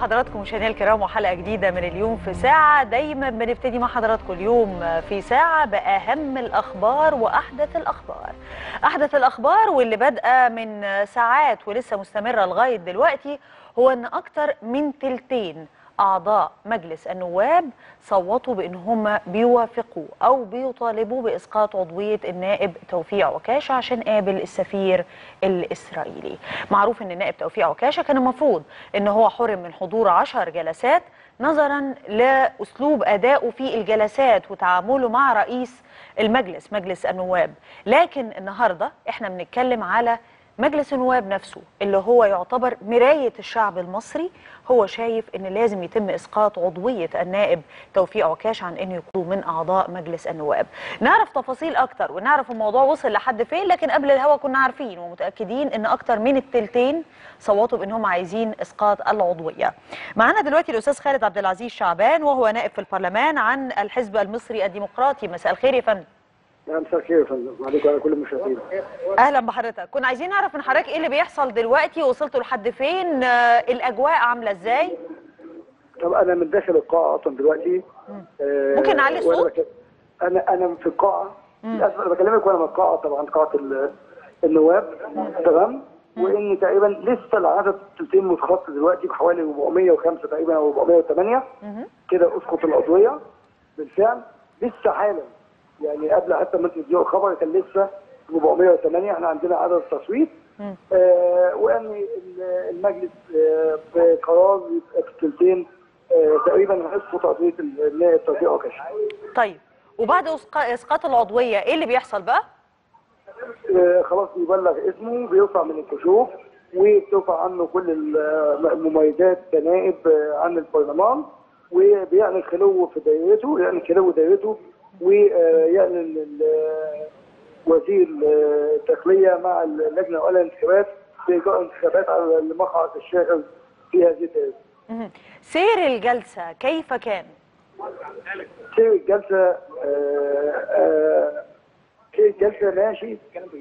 بحضراتكم مشاهدينا الكرام وحلقه جديده من اليوم في ساعه دايما بنبتدي مع حضراتكم اليوم في ساعه باهم الاخبار واحدث الاخبار احدث الاخبار واللي بادئه من ساعات ولسه مستمره لغايه دلوقتي هو ان اكتر من تلتين اعضاء مجلس النواب صوتوا بان هم بيوافقوا او بيطالبوا باسقاط عضويه النائب توفيق عكاشه عشان قابل السفير الاسرائيلي معروف ان النائب توفيق عكاشه كان المفروض ان هو حرم من حضور عشر جلسات نظرا لاسلوب ادائه في الجلسات وتعامله مع رئيس المجلس مجلس النواب لكن النهارده احنا بنتكلم على مجلس النواب نفسه اللي هو يعتبر مراية الشعب المصري هو شايف ان لازم يتم اسقاط عضوية النائب توفيق عكاش عن انه يكون من اعضاء مجلس النواب نعرف تفاصيل اكتر ونعرف الموضوع وصل لحد فين لكن قبل الهوا كنا عارفين ومتأكدين ان اكتر من التلتين صوتوا بانهم عايزين اسقاط العضوية معنا دلوقتي الاستاذ خالد عبد العزيز شعبان وهو نائب في البرلمان عن الحزب المصري الديمقراطي مساء الخير يا فندم نعم مساء الخير يا فندم وعليكم وعلى كل المشاهدين اهلا بحضرتك كنا عايزين نعرف من حضرتك ايه اللي بيحصل دلوقتي وصلتوا لحد فين آه، الاجواء عامله ازاي طب انا من داخل القاعه اصلا دلوقتي آه، ممكن نعلي وأنا الصوت؟ بك- انا انا في القاعه للاسف انا بكلمك وانا من القاعه طبعا قاعه ال- النواب تمام وان تقريبا لسه العدد التلتين متخصص دلوقتي بحوالي 405 تقريبا او 408 كده اسقط العضويه بالفعل لسه حالا يعني قبل حتى ما انت تديله الخبر كان لسه 408 احنا عندنا عدد التصويت آه وان ال- المجلس آه بقرار يبقى في الثلثين آه تقريبا هيسقط عضويه النائب توفيق عكاش طيب وبعد إسقا- اسقاط العضويه ايه اللي بيحصل بقى آه خلاص بيبلغ اسمه بيرفع من الكشوف وبترفع عنه كل ال- المميزات كنائب آه، عن البرلمان وبيعلن خلوه في دايرته يعلن خلوه دايرته ويعلن ال- وزير الداخليه مع اللجنه الاولى للانتخابات باجراء انتخابات على المقعد الشاغل في هذه الدائره. مهم. سير الجلسه كيف كان سير الجلسه آه، آه، سير الجلسه ماشي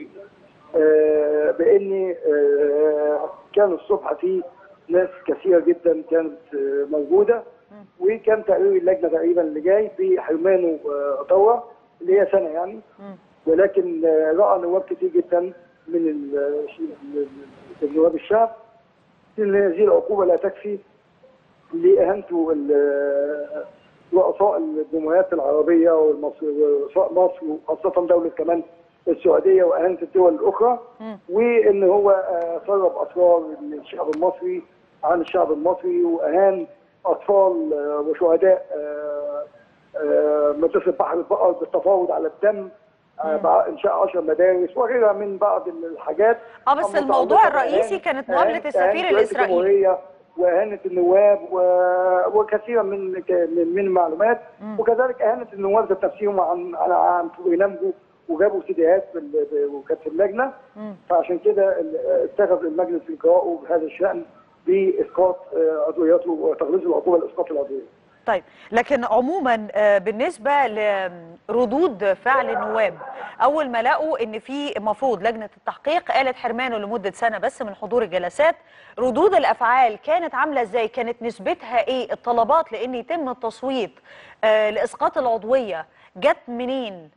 آه، بان آه، كان الصبح في ناس كثيره جدا كانت آه، موجوده وكان تقرير اللجنه تقريبا اللي جاي بحرمانه آه، طوع اللي هي سنه يعني ولكن آه، راى نواب كتير جدا من ال- ال- النواب الشعب ان هذه العقوبه لا تكفي لاهانته ال- رؤساء الجمهوريات العربيه والمصر ورؤساء مصر وخاصه دوله كمان السعوديه واهانه الدول الاخرى وان هو آه، سرب اسرار الشعب المصري عن الشعب المصري واهان اطفال آه، وشهداء آه، آه، مدرسه بحر البقر بالتفاوض على الدم آه، بع- انشاء 10 مدارس وغيرها من بعض الحاجات اه بس المتعلقة الموضوع الرئيسي بإهانة- كانت مقابله إهانة- السفير إهانة رئيس الاسرائيلي الجمهورية واهانه النواب و... وكثيرا من ك- من من المعلومات وكذلك اهانه النواب ذات نفسهم عن عن عن برنامجه وجابوا سيديهات في ال- ب- وكانت في اللجنه فعشان كده ال- اتخذ المجلس اجراءه بهذا الشان باسقاط آه، عضوياته وتغليظ العقوبه لاسقاط العضويه. طيب لكن عموما آه، بالنسبه لردود فعل النواب اول ما لقوا ان في مفروض لجنه التحقيق قالت حرمانه لمده سنه بس من حضور الجلسات ردود الافعال كانت عامله ازاي كانت نسبتها ايه الطلبات لان يتم التصويت آه، لاسقاط العضويه جت منين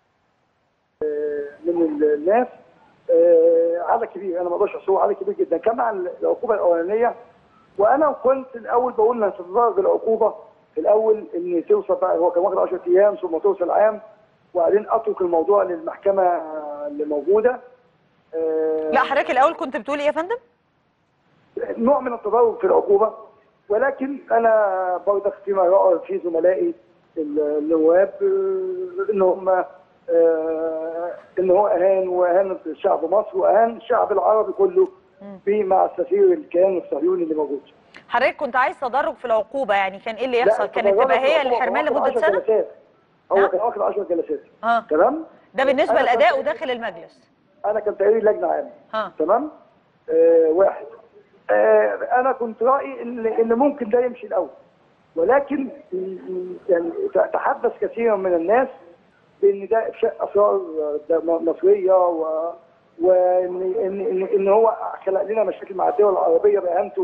من الناس آه، عدد كبير انا ما اقدرش احصره عدد كبير جدا كان مع العقوبه الاولانيه وانا كنت الاول بقول انها تتضرب العقوبه في الاول ان توصل بقى هو كان واخد 10 ايام ثم توصل عام وبعدين اترك الموضوع للمحكمه اللي موجوده آه، لا حضرتك الاول كنت بتقول ايه يا فندم نوع من التضارب في العقوبه ولكن انا برضك فيما راى في زملائي النواب آه، ان هم آه، ان هو اهان واهان شعب مصر واهان الشعب العربي كله في مع السفير الكيان الصهيوني اللي موجود. حضرتك كنت عايز تدرج في العقوبه يعني كان ايه اللي لا، يحصل كانت التضارب تبقى في هي العقوبة الحرمان كان واخد لمده 10 سنه جلسات. هو نعم. كان واخد 10 جلسات اه تمام؟ ده بالنسبه أنا لادائه كنت- داخل المجلس انا كان تقرير لجنه عامه ها تمام آه واحد آه انا كنت رايي ان ان ممكن ده يمشي الاول ولكن م- يعني ت- تحدث كثيرا من الناس بان ده افشاء اسرار آه، ده م- مصريه و وان ان ان, إن هو خلق لنا مشاكل مع الدول العربيه باهانته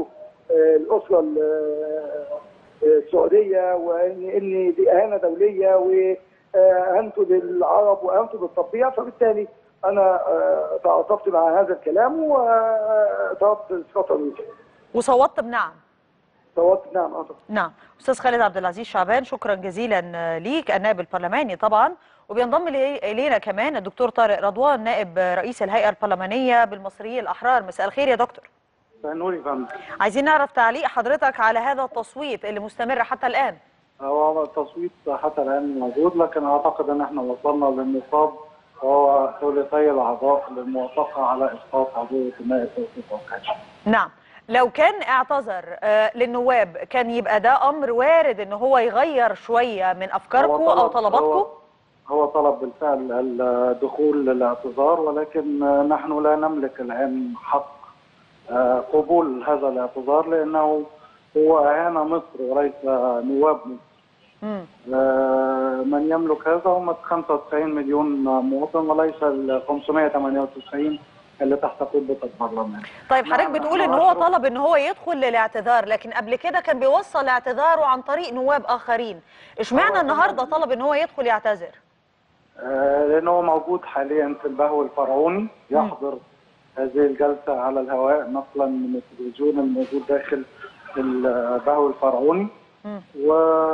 آه، الاسره ال- آه، السعوديه وان ان دي اهانه دوليه واهانته للعرب واهانته للتطبيع فبالتالي انا آه، تعاطفت مع هذا الكلام وطلبت اسقاط الوزير. وصوتت بنعم صوتت نعم اه طبعاً. نعم استاذ خالد عبد العزيز شعبان شكرا جزيلا ليك النائب البرلماني طبعا وبينضم لي- الينا كمان الدكتور طارق رضوان نائب رئيس الهيئه البرلمانيه بالمصريين الاحرار مساء الخير يا دكتور نوري فندم عايزين نعرف تعليق حضرتك على هذا التصويت اللي مستمر حتى الان هو التصويت حتى الان موجود لكن اعتقد ان احنا وصلنا للنصاب وهو ثلثي الاعضاء للموافقه على اسقاط عضويه النائب توفيق وكاش. نعم لو كان اعتذر آه، للنواب كان يبقى ده امر وارد ان هو يغير شويه من افكاركم هو او طلب- طلباتكم هو, هو طلب بالفعل الدخول للاعتذار ولكن نحن لا نملك الان حق آه، قبول هذا الاعتذار لانه هو اهان مصر وليس نواب مصر. مم. آه، من يملك هذا هم 95 مليون مواطن وليس ال 598 اللي تحت قبة البرلمان. طيب حضرتك نعم، بتقول نحن ان هو أشرف- طلب ان هو يدخل للاعتذار لكن قبل كده كان بيوصل اعتذاره عن طريق نواب اخرين اشمعنى هو- النهارده طلب ان هو يدخل يعتذر آه، لأنه هو موجود حاليا في البهو الفرعوني يحضر هذه الجلسة على الهواء نقلا من التلفزيون الموجود داخل البهو الفرعوني مم. و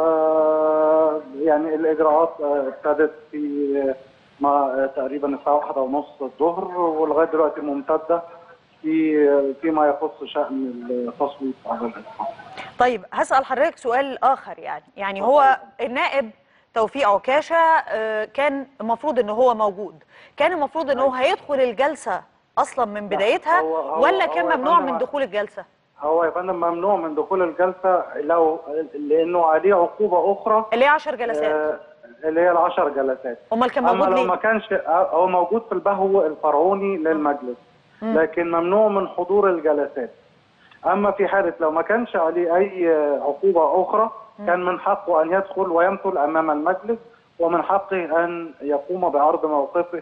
يعني الإجراءات آه، ابتدت في ما تقريبا الساعة واحدة ونص الظهر ولغاية دلوقتي ممتدة في فيما يخص شأن التصويت على الإسقاط. طيب هسأل حضرتك سؤال آخر يعني يعني هو النائب توفيق عكاشة آه، كان المفروض ان هو موجود كان المفروض ان هو هيدخل الجلسة اصلا من بدايتها هو- هو- ولا هو كان يا ممنوع فندم من دخول الجلسة هو يا فندم ممنوع من دخول الجلسة لو لأنه عليه عقوبة أخرى اللي هي 10 جلسات آه، اللي هي العشر جلسات امال كان اما موجود لو ما ليه كانش آه، هو موجود في البهو الفرعوني للمجلس مم. لكن ممنوع من حضور الجلسات اما في حاله لو ما كانش عليه اي آه، عقوبه اخرى كان من حقه ان يدخل ويمثل امام المجلس ومن حقه ان يقوم بعرض موقفه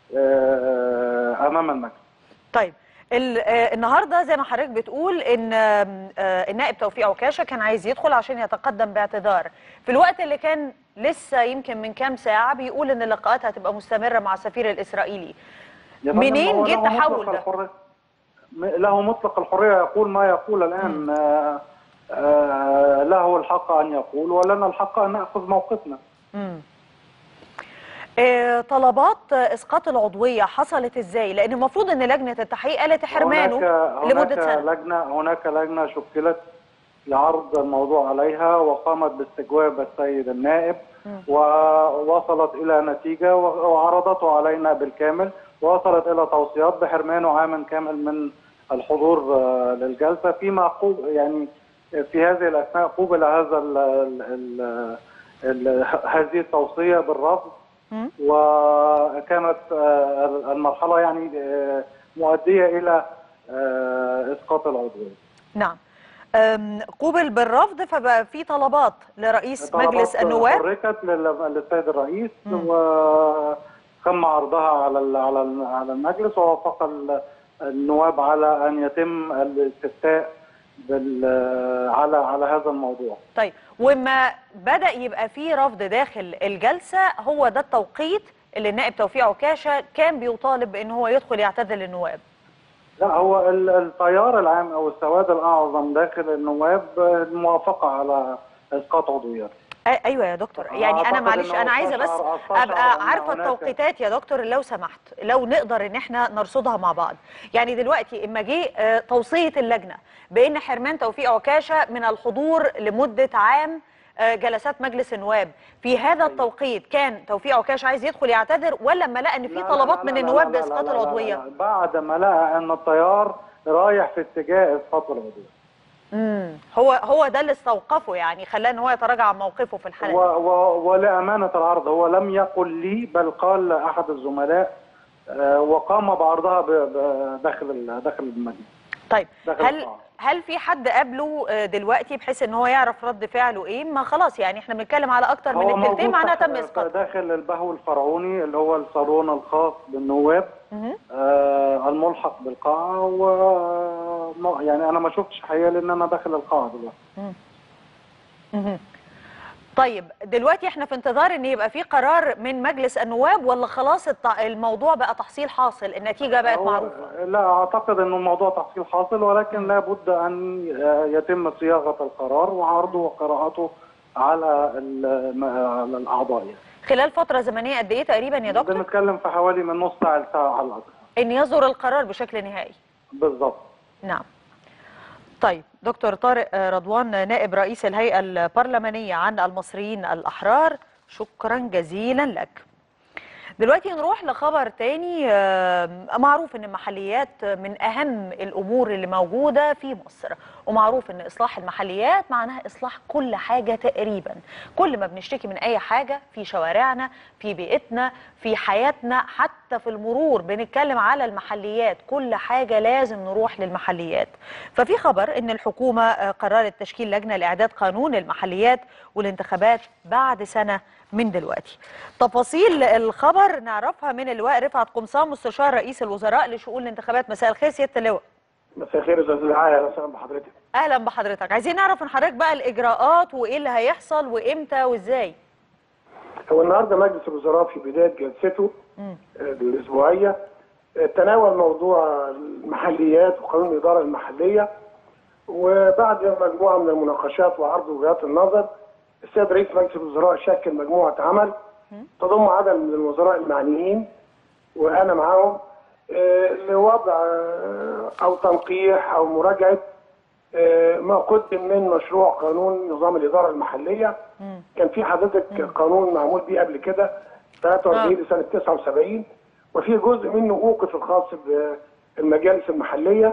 آه، امام المجلس طيب ال- آه، النهارده زي ما حضرتك بتقول ان آم، آه، النائب توفيق عكاشه كان عايز يدخل عشان يتقدم باعتذار في الوقت اللي كان لسه يمكن من كام ساعه بيقول ان اللقاءات هتبقى مستمره مع السفير الاسرائيلي يا فندم، منين هو جه له التحول مطلق ده؟ الحرية. م- له مطلق الحريه يقول ما يقول الان آه، آه، له الحق ان يقول ولنا الحق ان ناخذ موقفنا مم. آه، طلبات آه، اسقاط العضويه حصلت ازاي لان المفروض ان لجنه التحقيق قالت حرمانه هناك لمده هناك سنه لجنه هناك لجنه شكلت لعرض الموضوع عليها وقامت باستجواب السيد النائب ووصلت الى نتيجه وعرضته علينا بالكامل ووصلت الى توصيات بحرمانه عاما كامل من الحضور آه، للجلسه فيما قوب يعني في هذه الاثناء قوبل هذا ال ال ال ال هذه التوصيه بالرفض مم. وكانت آه، المرحله يعني آه، مؤديه الى آه، اسقاط العضويه. نعم آم، قوبل بالرفض فبقى في طلبات لرئيس مجلس طلبات النواب حركت لل- للسيد الرئيس مم. وتم عرضها على ال- على ال- على المجلس ووافق ال- النواب على ان يتم الاستفتاء بال- على على هذا الموضوع. طيب وما بدأ يبقى فيه رفض داخل الجلسة هو ده التوقيت اللي النائب توفيق عكاشة كان بيطالب بأن هو يدخل يعتذر للنواب لا هو ال- التيار العام او السواد الاعظم داخل النواب الموافقه على اسقاط عضويات. أي- ايوه يا دكتور يعني انا أعتقد معلش إنه انا عايزه بس أستشعر- أستشعر ابقى أن عارفه هناك- التوقيتات يا دكتور لو سمحت لو نقدر ان احنا نرصدها مع بعض يعني دلوقتي اما جه آه، توصيه اللجنه بان حرمان توفيق عكاشه من الحضور لمده عام آه، جلسات مجلس النواب في هذا التوقيت كان توفيق عكاشه عايز يدخل يعتذر ولا لما لقى ان في لا لا طلبات لا من لا النواب لا لا باسقاط لا لا لا العضويه لا. بعد ما لقى ان التيار رايح في اتجاه اسقاط العضويه. امم هو هو ده اللي استوقفه يعني خلاه ان هو يتراجع عن موقفه في الحاله و دي. و ولأمانة العرض هو لم يقل لي بل قال لأحد الزملاء آه، وقام بعرضها ب- ب- داخل ال- داخل المجلس طيب داخل هل القاعة. هل في حد قابله آه، دلوقتي بحيث ان هو يعرف رد فعله ايه ما خلاص يعني احنا بنتكلم على اكتر من هو التلتين موجود معناها تحت- تم اسقاطه داخل البهو الفرعوني اللي هو الصالون الخاص بالنواب مهم. آه، الملحق بالقاعة و ما- يعني انا ما شفتش حقيقه لان انا داخل القاعه دلوقتي مهم. طيب دلوقتي احنا في انتظار ان يبقى في قرار من مجلس النواب ولا خلاص الت- الموضوع بقى تحصيل حاصل النتيجه بقت هو- معروفه لا اعتقد انه الموضوع تحصيل حاصل ولكن لابد ان آه، يتم صياغه القرار وعرضه وقراءته على ال- على الاعضاء يعني. خلال فتره زمنيه قد ايه تقريبا يا دكتور بنتكلم في حوالي من نص ساعه لساعه على الاقل ان يصدر القرار بشكل نهائي بالظبط نعم طيب دكتور طارق آه، رضوان نائب رئيس الهيئة البرلمانية عن المصريين الأحرار شكرا جزيلا لك دلوقتي نروح لخبر تاني آه، معروف ان المحليات من اهم الامور اللي موجوده في مصر ومعروف ان اصلاح المحليات معناها اصلاح كل حاجه تقريبا كل ما بنشتكي من اي حاجه في شوارعنا في بيئتنا في حياتنا حتى في المرور بنتكلم على المحليات كل حاجه لازم نروح للمحليات ففي خبر ان الحكومه آه، قررت تشكيل لجنه لاعداد قانون المحليات والانتخابات بعد سنه من دلوقتي تفاصيل الخبر نعرفها من اللواء رفعت قمصان مستشار رئيس الوزراء لشؤون الانتخابات مساء الخير سياده اللواء مساء الخير يا استاذ دعاء اهلا وسهلا بحضرتك اهلا بحضرتك عايزين نعرف من حضرتك بقى الاجراءات وايه اللي هيحصل وامتى وازاي هو النهارده مجلس الوزراء في بدايه جلسته آه، الاسبوعيه آه، تناول موضوع المحليات وقانون الاداره المحليه وبعد مجموعه من المناقشات وعرض وجهات النظر السيد رئيس مجلس الوزراء شكل مجموعه عمل تضم عدد من الوزراء المعنيين وانا معاهم آه، لوضع آه، او تنقيح او مراجعه آه، ما قدم من مشروع قانون نظام الاداره المحليه كان في حضرتك قانون معمول بيه قبل كده 43 لسنه 79 وفي جزء منه اوقف الخاص بالمجالس المحليه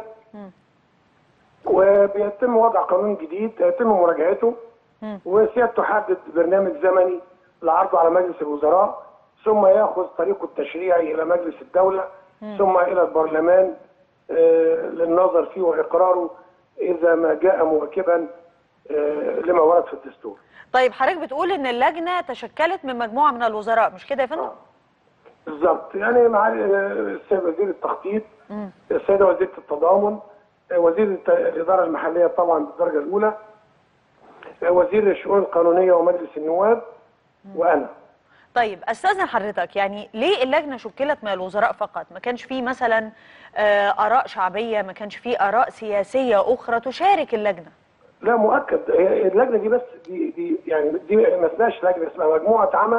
وبيتم وضع قانون جديد يتم مراجعته وسيادته تحدد برنامج زمني لعرضه على مجلس الوزراء ثم ياخذ طريقه التشريعي الى مجلس الدوله ثم الى البرلمان آه، للنظر فيه واقراره اذا ما جاء مواكبا آه، لما ورد في الدستور. طيب حضرتك بتقول ان اللجنه تشكلت من مجموعه من الوزراء مش كده يا فندم بالظبط يعني مع السيد وزير التخطيط السيده وزيره التضامن وزير الت- الاداره المحليه طبعا بالدرجه الاولى وزير الشؤون القانونيه ومجلس النواب وانا طيب استاذن حضرتك يعني ليه اللجنه شكلت من الوزراء فقط ما كانش فيه مثلا آه، اراء شعبيه ما كانش فيه اراء سياسيه اخرى تشارك اللجنه لا مؤكد هي اللجنه دي بس دي, دي يعني دي ما اسمهاش لجنه اسمها مجموعه عمل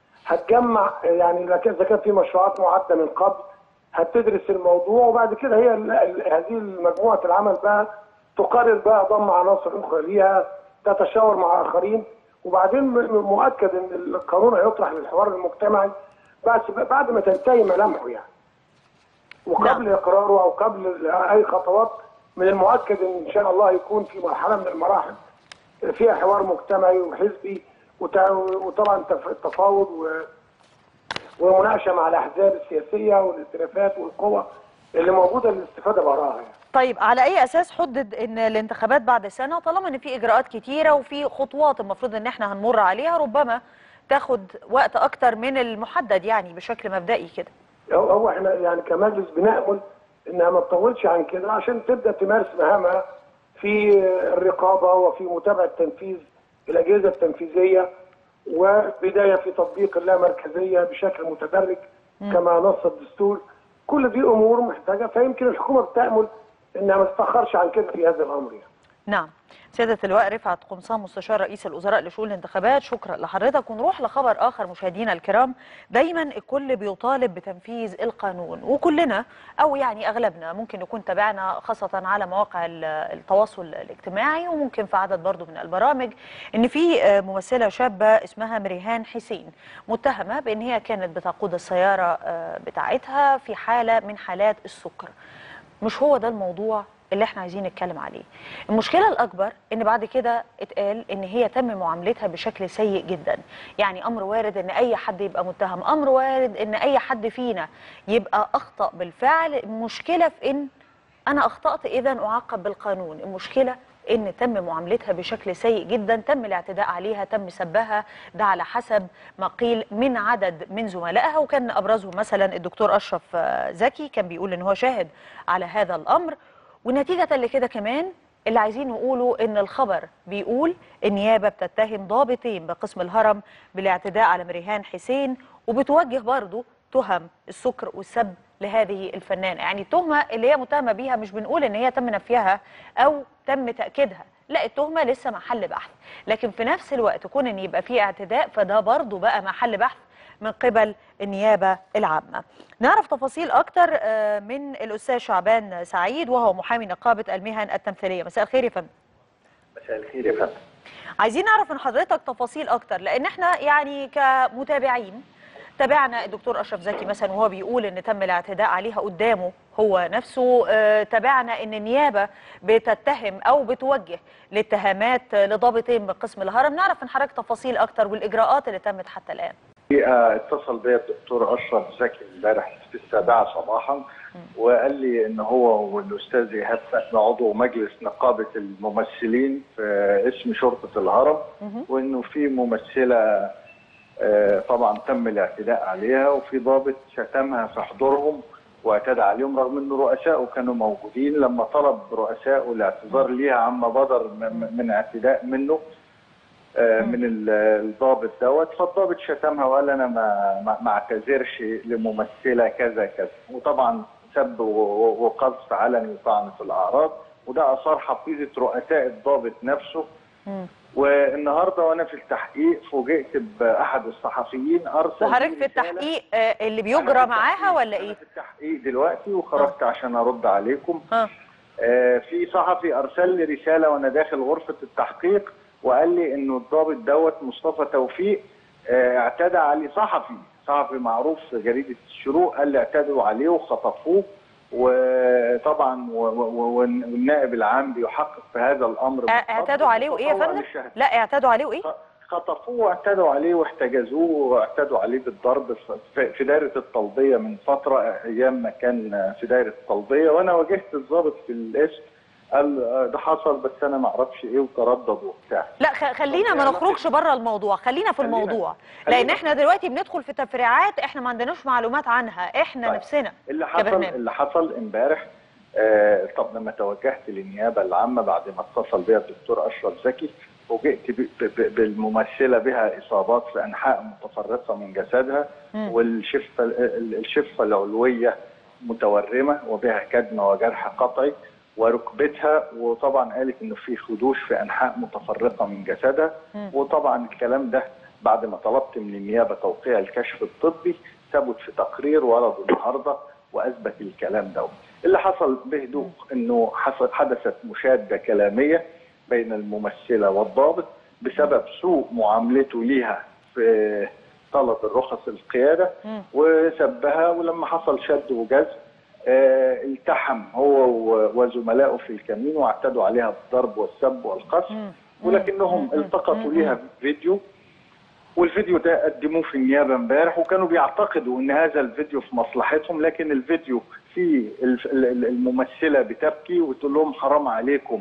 هتجمع يعني اذا كان إذا كان في مشروعات معده من قبل هتدرس الموضوع وبعد كده هي ال- ال- هذه مجموعه العمل بقى تقرر بقى ضم عناصر اخرى ليها تتشاور مع اخرين وبعدين م- مؤكد ان القانون هيطرح للحوار المجتمعي بعد بعد ما تنتهي ملامحه يعني وقبل نعم. اقراره او قبل اي خطوات من المؤكد ان شاء الله يكون في مرحله من المراحل فيها حوار مجتمعي وحزبي وت- وطبعا تف- تفاوض و- ومناقشه مع الاحزاب السياسيه والائتلافات والقوى اللي موجوده للاستفاده براها يعني. طيب على اي اساس حدد ان الانتخابات بعد سنه طالما ان في اجراءات كتيره وفي خطوات المفروض ان احنا هنمر عليها ربما تاخد وقت اكتر من المحدد يعني بشكل مبدئي كده هو هو احنا يعني كمجلس بنامل انها ما تطولش عن كده عشان تبدا تمارس مهامها في الرقابه وفي متابعه تنفيذ الاجهزه التنفيذيه وبدايه في تطبيق اللامركزيه بشكل متدرج كما نص الدستور كل دي امور محتاجه فيمكن الحكومه بتامل انها ما تتاخرش عن كده في هذا الامر يعني. نعم سيادة اللواء رفعت قمصان مستشار رئيس الوزراء لشؤون الانتخابات شكرا لحضرتك ونروح لخبر آخر مشاهدينا الكرام دايما الكل بيطالب بتنفيذ القانون وكلنا أو يعني أغلبنا ممكن نكون تابعنا خاصة على مواقع ال- التواصل الاجتماعي وممكن في عدد برضو من البرامج إن في آه، ممثلة شابة اسمها مريهان حسين متهمة بأن هي كانت بتقود السيارة آه، بتاعتها في حالة من حالات السكر مش هو ده الموضوع اللي احنا عايزين نتكلم عليه المشكلة الأكبر إن بعد كده اتقال إن هي تم معاملتها بشكل سيء جدا يعني أمر وارد إن أي حد يبقى متهم أمر وارد إن أي حد فينا يبقى أخطأ بالفعل المشكلة في إن أنا أخطأت إذا أعاقب بالقانون المشكلة ان تم معاملتها بشكل سيء جدا تم الاعتداء عليها تم سبها ده على حسب ما قيل من عدد من زملائها وكان ابرزهم مثلا الدكتور اشرف آه، زكي كان بيقول ان هو شاهد على هذا الامر ونتيجة لكده كمان اللي عايزين نقوله ان الخبر بيقول النيابة بتتهم ضابطين بقسم الهرم بالاعتداء على مريهان حسين وبتوجه برضه تهم السكر والسب لهذه الفنانة يعني التهمة اللي هي متهمة بيها مش بنقول ان هي تم نفيها او تم تأكيدها لا التهمة لسه محل بحث لكن في نفس الوقت كون ان يبقى فيه اعتداء فده برضه بقى محل بحث من قبل النيابة العامة نعرف تفاصيل أكتر آه، من الأستاذ شعبان سعيد وهو محامي نقابة المهن التمثيلية مساء الخير يا فندم مساء الخير يا فندم عايزين نعرف من حضرتك تفاصيل أكتر لأن احنا يعني كمتابعين تابعنا الدكتور أشرف زكي مثلا وهو بيقول إن تم الاعتداء عليها قدامه هو نفسه آه، تابعنا إن النيابة بتتهم أو بتوجه الاتهامات لضابطين من قسم الهرم نعرف من حضرتك تفاصيل أكتر والإجراءات اللي تمت حتى الآن الحقيقة اتصل بيا الدكتور اشرف زكي امبارح في السابعه صباحا وقال لي ان هو والاستاذ ايهاب فهمي عضو مجلس نقابه الممثلين في اسم شرطه الهرم وانه في ممثله آه، طبعا تم الاعتداء عليها وفي ضابط شتمها في حضورهم واعتدى عليهم رغم ان رؤسائه كانوا موجودين لما طلب رؤسائه الاعتذار ليها عما بدر من من اعتداء منه آه، من ال- الضابط دوت فالضابط شتمها وقال انا ما ما- ما اعتذرش لممثله كذا كذا وطبعا سب و- و- وقذف علني وطعن في الاعراض وده اثار حفيظه رؤساء الضابط نفسه والنهارده وانا في التحقيق فوجئت باحد الصحفيين ارسل وحضرتك لي في رسالة. التحقيق آه، اللي أنا بيجرى في معاها التحقيق. ولا أنا إيه؟ في التحقيق دلوقتي وخرجت عشان ارد عليكم ها آه، في صحفي ارسل لي رساله وانا داخل غرفه التحقيق وقال لي انه الضابط دوت مصطفى توفيق آه، اعتدى عليه صحفي صحفي معروف في جريده الشروق قال لي اعتدوا عليه وخطفوه وطبعا و- و- والنائب العام بيحقق في هذا الامر آه، اعتدوا عليه وإيه يا متطوع فندم؟ للشهادة. لا اعتدوا عليه وإيه؟ خطفوه واعتدوا عليه واحتجزوه واعتدوا عليه بالضرب في- في دائره الطلبيه من فتره ايام ما كان في دائره الطلبيه وانا واجهت الضابط في القسم قال آه، ده حصل بس انا ما اعرفش ايه وتردد وبتاع لا خ- خلينا ما يعني نخرجش بره الموضوع خلينا في خلينا- الموضوع خلينا- لان احنا دلوقتي بندخل في تفريعات احنا ما عندناش معلومات عنها احنا طيب. نفسنا اللي حصل كبرنامج. اللي حصل امبارح آه طب لما توجهت للنيابه العامه بعد ما اتصل بيا الدكتور اشرف زكي فوجئت ب- ب- بالممثله بها اصابات في انحاء متفرقه من جسدها مم. والشفه ال- الشفه العلويه متورمه وبها كدمه وجرح قطعي وركبتها وطبعا قالت انه في خدوش في انحاء متفرقه من جسدها مم. وطبعا الكلام ده بعد ما طلبت من النيابه توقيع الكشف الطبي ثبت في تقرير ورد النهارده واثبت الكلام ده اللي حصل بهدوء انه حصل حدثت مشاده كلاميه بين الممثله والضابط بسبب سوء معاملته ليها في طلب الرخص القياده مم. وسبها ولما حصل شد وجذب آه، التحم هو و- وزملائه في الكمين واعتدوا عليها بالضرب والسب والقذف مم. ولكنهم مم. التقطوا مم. ليها فيديو والفيديو ده قدموه في النيابه امبارح وكانوا بيعتقدوا ان هذا الفيديو في مصلحتهم لكن الفيديو فيه الف- ال- ال- الممثله بتبكي وتقول لهم حرام عليكم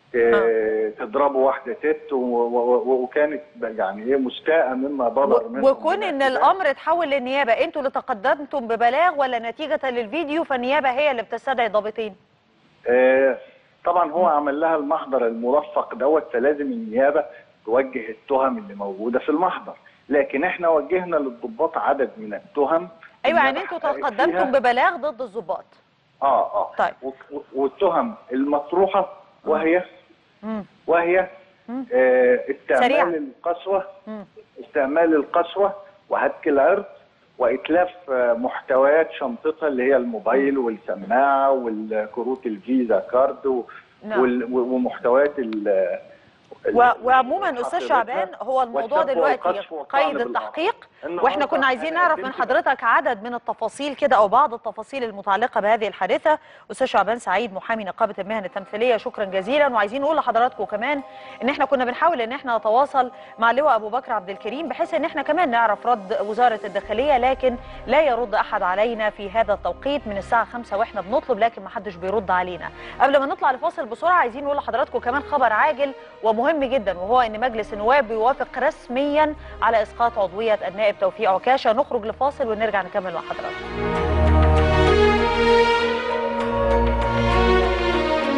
آه، تضربوا واحده ست و- و- و- وكانت يعني ايه مستاءه مما بدر و- منهم وكون من ان اعتداء. الامر اتحول للنيابه انتوا اللي تقدمتم ببلاغ ولا نتيجه للفيديو فالنيابه هي اللي بتستدعي ضابطين آه، طبعا هو عمل لها المحضر المرفق دوت فلازم النيابه توجه التهم اللي موجوده في المحضر لكن احنا وجهنا للضباط عدد من التهم ايوه يعني النيابة انتوا حققت فيها- تقدمتم ببلاغ ضد الضباط اه اه طيب. و- و- والتهم المطروحه وهي مم. وهي مم. آه سريعة. استعمال القسوه مم. استعمال القسوه وهتك العرض واتلاف آه، محتويات شنطتها اللي هي الموبايل والسماعه والكروت الفيزا كارد و- نعم. وال- و- ومحتويات ال ال- و- وعموما استاذ حقيبتها شعبان هو الموضوع والسب دلوقتي والقذف والطعن قيد بالأعراض. التحقيق النهاردة واحنا كنا عايزين أنا نعرف من قدمت حضرتك عدد من التفاصيل كده او بعض التفاصيل المتعلقه بهذه الحادثه استاذ شعبان سعيد محامي نقابه المهن التمثيليه شكرا جزيلا وعايزين نقول لحضراتكم كمان ان احنا كنا بنحاول ان احنا نتواصل مع اللواء ابو بكر عبد الكريم بحيث ان احنا كمان نعرف رد وزاره الداخليه لكن لا يرد احد علينا في هذا التوقيت من الساعه 5 واحنا بنطلب لكن ما حدش بيرد علينا قبل ما نطلع لفاصل بسرعه عايزين نقول لحضراتكم كمان خبر عاجل ومهم جدا وهو ان مجلس النواب بيوافق رسميا على اسقاط عضويه النائب توفيق عكاشه نخرج لفاصل ونرجع نكمل مع حضراتكم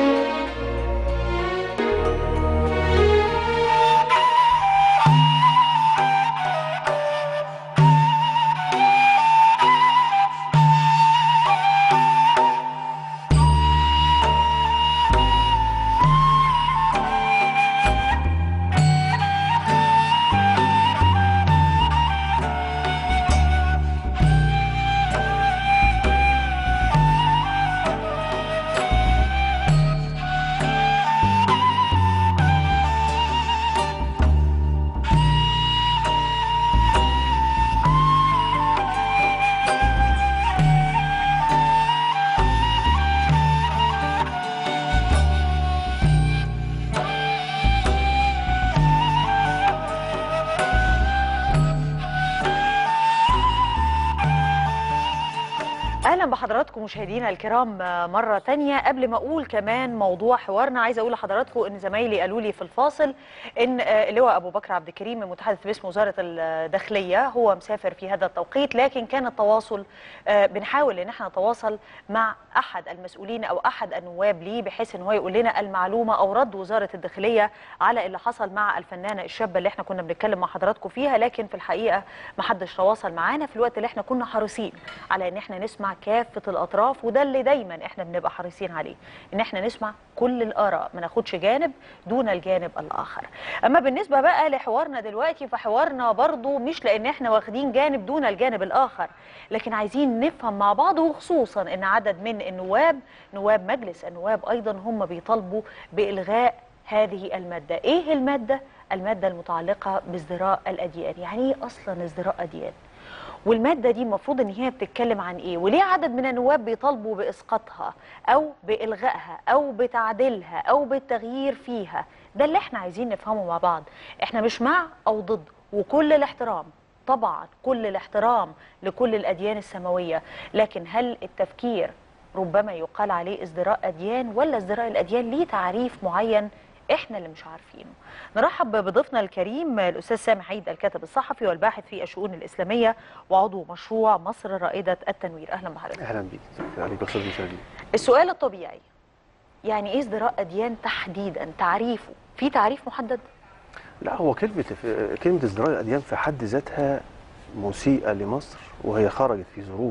اهلا بحضراتكم مشاهدينا الكرام مره تانية قبل ما اقول كمان موضوع حوارنا عايزه اقول لحضراتكم ان زمايلي قالوا لي في الفاصل ان اللواء ابو بكر عبد الكريم المتحدث باسم وزاره الداخليه هو مسافر في هذا التوقيت لكن كان التواصل بنحاول ان احنا نتواصل مع احد المسؤولين او احد النواب ليه بحيث ان هو يقول لنا المعلومه او رد وزاره الداخليه على اللي حصل مع الفنانه الشابه اللي احنا كنا بنتكلم مع حضراتكم فيها لكن في الحقيقه ما حدش تواصل معانا في الوقت اللي احنا كنا حريصين على ان احنا نسمع كافه الاطراف وده اللي دايما احنا بنبقى حريصين عليه ان احنا نسمع كل الاراء ما ناخدش جانب دون الجانب الاخر اما بالنسبه بقى لحوارنا دلوقتي فحوارنا برضو مش لان احنا واخدين جانب دون الجانب الاخر لكن عايزين نفهم مع بعض وخصوصا ان عدد من النواب نواب مجلس النواب ايضا هم بيطالبوا بالغاء هذه الماده ايه الماده الماده المتعلقه بازدراء الاديان يعني ايه اصلا ازدراء اديان والماده دي المفروض ان هي بتتكلم عن ايه وليه عدد من النواب بيطالبوا باسقاطها او بالغائها او بتعديلها او بالتغيير فيها ده اللي احنا عايزين نفهمه مع بعض احنا مش مع او ضد وكل الاحترام طبعا كل الاحترام لكل الاديان السماويه لكن هل التفكير ربما يقال عليه ازدراء اديان ولا ازدراء الاديان ليه تعريف معين احنا اللي مش عارفينه نرحب بضيفنا الكريم الاستاذ سامح عيد الكاتب الصحفي والباحث في الشؤون الاسلاميه وعضو مشروع مصر رائده التنوير اهلا بحضرتك اهلا بيك عليك استاذ المشاهدين السؤال الطبيعي يعني ايه ازدراء اديان تحديدا تعريفه في تعريف محدد لا هو كلمه كلمه ازدراء الاديان في حد ذاتها مسيئه لمصر وهي خرجت في ظروف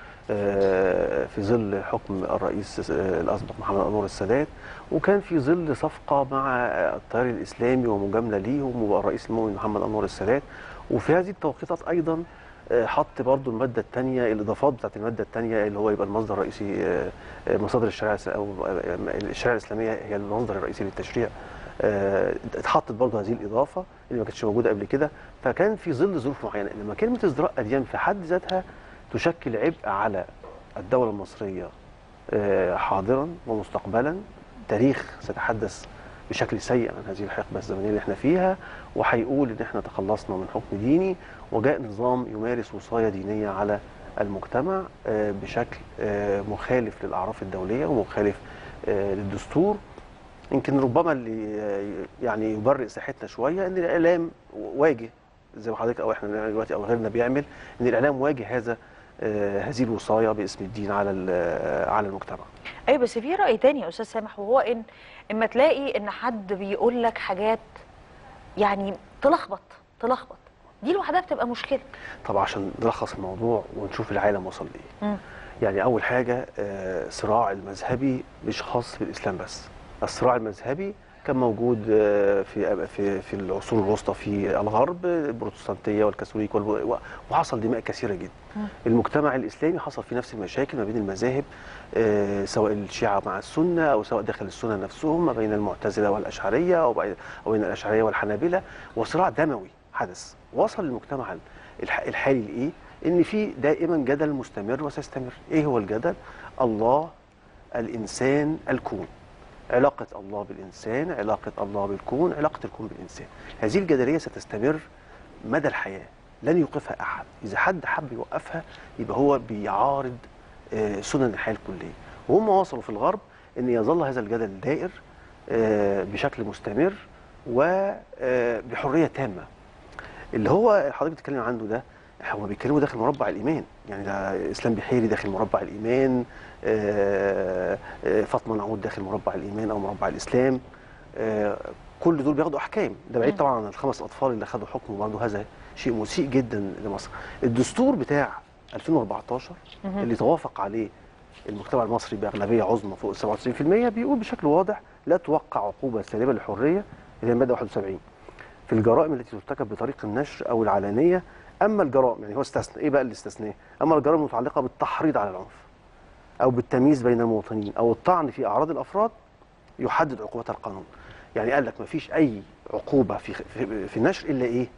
في ظل حكم الرئيس الاسبق محمد انور السادات وكان في ظل صفقه مع التيار الاسلامي ومجامله ليهم والرئيس المؤمن محمد انور السادات وفي هذه التوقيتات ايضا حط برضو الماده الثانيه الاضافات بتاعت الماده الثانيه اللي هو يبقى المصدر الرئيسي مصادر الشريعه او الشريعه الاسلاميه هي المصدر الرئيسي للتشريع اتحطت برضو هذه الاضافه اللي ما كانتش موجوده قبل كده فكان في ظل ظروف معينه لما كلمه ازدراء اديان في حد ذاتها تشكل عبء على الدولة المصرية حاضرا ومستقبلا تاريخ سيتحدث بشكل سيء عن هذه الحقبة الزمنية اللي احنا فيها وهيقول ان احنا تخلصنا من حكم ديني وجاء نظام يمارس وصاية دينية على المجتمع بشكل مخالف للأعراف الدولية ومخالف للدستور يمكن ربما اللي يعني يبرئ ساحتنا شوية ان الإعلام واجه زي ما حضرتك او احنا دلوقتي او غيرنا بيعمل ان الاعلام واجه هذا آه هذه الوصايا باسم الدين على على المجتمع. ايوه بس في راي تاني يا استاذ سامح وهو ان اما تلاقي ان حد بيقول لك حاجات يعني تلخبط تلخبط دي لوحدها بتبقى مشكله. طب عشان نلخص الموضوع ونشوف العالم وصل لايه. يعني اول حاجه آه صراع المذهبي مش خاص بالاسلام بس. الصراع المذهبي كان موجود في في في العصور الوسطى في الغرب البروتستانتيه والكاثوليك وحصل دماء كثيره جدا. المجتمع الاسلامي حصل فيه نفس المشاكل ما بين المذاهب سواء الشيعه مع السنه او سواء داخل السنه نفسهم ما بين المعتزله والاشعريه او بين الاشعريه والحنابله وصراع دموي حدث. وصل المجتمع الحالي لايه؟ ان في دائما جدل مستمر وسيستمر. ايه هو الجدل؟ الله الانسان الكون. علاقة الله بالإنسان علاقة الله بالكون علاقة الكون بالإنسان هذه الجدلية ستستمر مدى الحياة لن يوقفها أحد إذا حد حب يوقفها يبقى هو بيعارض سنن الحياة الكلية وهم وصلوا في الغرب أن يظل هذا الجدل دائر بشكل مستمر وبحرية تامة اللي هو حضرتك بتتكلم عنه ده هم بيتكلموا داخل مربع الايمان يعني ده اسلام بحيري داخل مربع الايمان آآ آآ فاطمه نعود داخل مربع الايمان او مربع الاسلام كل دول بياخدوا احكام ده بعيد طبعا عن الخمس اطفال اللي خدوا حكم برضه هذا شيء مسيء جدا لمصر الدستور بتاع 2014 اللي توافق عليه المجتمع المصري باغلبيه عظمى فوق 97% بيقول بشكل واضح لا توقع عقوبه سالبه للحريه اللي هي الماده 71 في الجرائم التي ترتكب بطريق النشر او العلانيه اما الجرائم يعني هو استثنى ايه بقى اللي استثناه اما الجرائم المتعلقه بالتحريض على العنف او بالتمييز بين المواطنين او الطعن في اعراض الافراد يحدد عقوبتها القانون يعني قال لك ما فيش اي عقوبه في في, في النشر الا ايه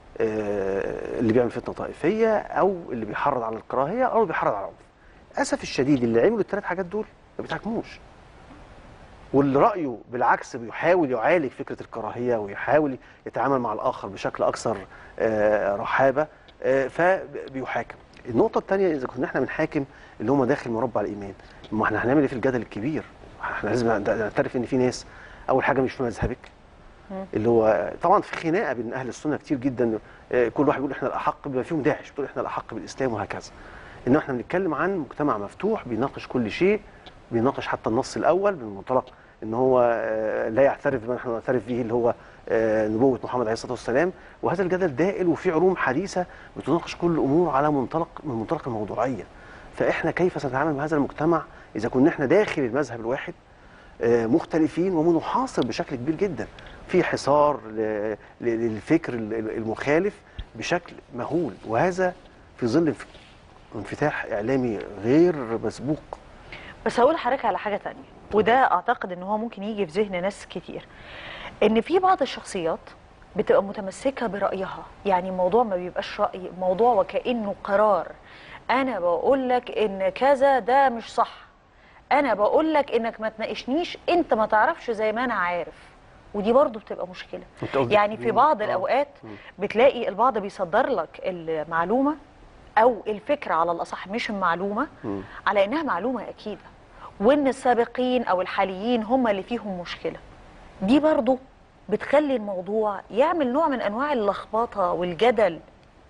آه اللي بيعمل فتنه طائفيه او اللي بيحرض على الكراهيه او اللي بيحرض على العنف للاسف الشديد اللي عملوا الثلاث حاجات دول ما بيتحكموش واللي رايه بالعكس بيحاول يعالج فكره الكراهيه ويحاول يتعامل مع الاخر بشكل اكثر آه رحابه آه فبيحاكم النقطه الثانيه اذا كنا احنا بنحاكم اللي هم داخل مربع الايمان ما احنا هنعمل ايه في الجدل الكبير احنا لازم نعترف ان في ناس اول حاجه مش في مذهبك اللي هو طبعا في خناقه بين اهل السنه كتير جدا آه، كل واحد بيقول احنا الاحق بما فيهم داعش بيقول احنا الاحق بالاسلام وهكذا انما احنا بنتكلم عن مجتمع مفتوح بيناقش كل شيء بيناقش حتى النص الاول من منطلق ان هو آه، لا يعترف بما نحن نعترف به اللي هو آه، نبوه محمد عليه الصلاه والسلام وهذا الجدل دائل وفي علوم حديثه بتناقش كل الامور على منطلق من منطلق الموضوعيه فاحنا كيف سنتعامل مع هذا المجتمع اذا كنا احنا داخل المذهب الواحد آه، مختلفين ومنحاصر بشكل كبير جدا في حصار ل- ل- للفكر ال- ال- المخالف بشكل مهول وهذا في ظل انف- انفتاح اعلامي غير مسبوق بس هقول لحضرتك على حاجه تانية وده اعتقد ان هو ممكن يجي في ذهن ناس كتير ان في بعض الشخصيات بتبقى متمسكه برايها يعني الموضوع ما بيبقاش راي موضوع وكانه قرار انا بقول لك ان كذا ده مش صح انا بقول لك انك ما تناقشنيش انت ما تعرفش زي ما انا عارف ودي برضو بتبقى مشكله أنت قصدك يعني في مم. بعض آه. الاوقات مم. بتلاقي البعض بيصدر لك المعلومه او الفكره على الاصح مش المعلومه مم. على انها معلومه اكيده وان السابقين او الحاليين هم اللي فيهم مشكله دي برضو بتخلي الموضوع يعمل نوع من انواع اللخبطه والجدل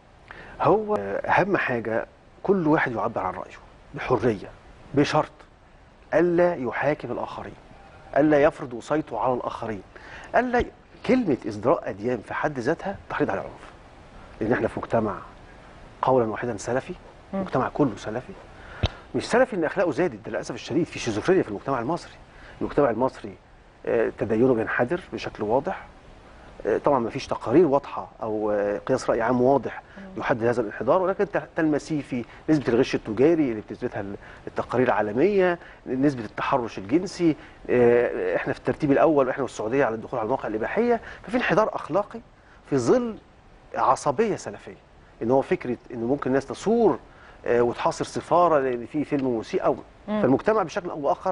هو اهم حاجه كل واحد يعبر عن رايه بحريه بشرط الا يحاكم الاخرين الا يفرض وصيته على الاخرين الا كلمه ازدراء اديان في حد ذاتها تحريض على العنف لان احنا في مجتمع قولا واحدا سلفي مجتمع كله سلفي مش سلفي ان اخلاقه زادت ده للاسف الشديد في شيزوفرينيا في المجتمع المصري المجتمع المصري آه، تدينه بينحدر بشكل واضح آه، طبعا ما فيش تقارير واضحه او آه، قياس راي عام واضح يحدد هذا الانحدار ولكن ت- تلمسيه في نسبه الغش التجاري اللي بتثبتها ال- التقارير العالميه نسبه التحرش الجنسي آه، احنا في الترتيب الاول واحنا والسعوديه على الدخول على المواقع الاباحيه ففي انحدار اخلاقي في ظل عصبيه سلفيه ان هو فكره ان ممكن الناس تصور آه، وتحاصر سفاره لان في فيلم مسيء او فالمجتمع بشكل او باخر